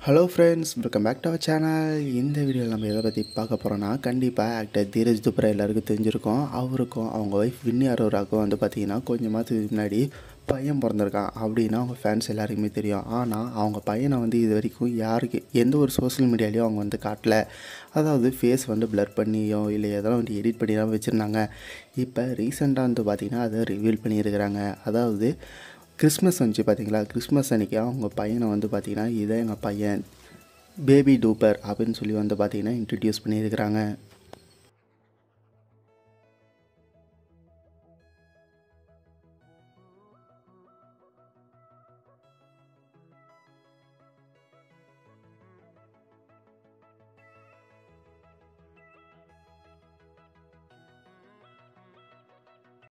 hello friends welcome back to our channel இந்த வீடியோவில் நம்ம எதை பற்றி பார்க்க போகிறோன்னா கண்டிப்பாக ஆக்டர் தீரஜ் துப்ரா எல்லாருக்கும் தெரிஞ்சிருக்கும் அவருக்கும் அவங்க ஒய்ஃப் வின்னி அரோராக்கும் வந்து பார்த்திங்கன்னா கொஞ்ச மாதத்துக்கு முன்னாடி பையன் பிறந்திருக்கான் அப்படின்னா அவங்க ஃபேன்ஸ் எல்லாருக்குமே தெரியும் ஆனால் அவங்க பையனை வந்து இது வரைக்கும் யாருக்கு எந்த ஒரு சோஷியல் மீடியாலையும் அவங்க வந்து காட்டல அதாவது ஃபேஸ் வந்து ப்ளர் பண்ணியோ இல்லை எதெல்லாம் வந்து எடிட் பண்ணி தான் வச்சுருந்தாங்க இப்போ ரீசெண்டாக வந்து பார்த்திங்கன்னா அதை ரிவீல் பண்ணியிருக்கிறாங்க அதாவது கிறிஸ்மஸ் வந்துச்சு பார்த்தீங்களா கிறிஸ்மஸ் அன்றைக்கி அவங்க பையனை வந்து பார்த்திங்கன்னா இதான் எங்கள் பையன் பேபி டூப்பர் அப்படின்னு சொல்லி வந்து பார்த்திங்கன்னா இன்ட்ரடியூஸ் பண்ணியிருக்கிறாங்க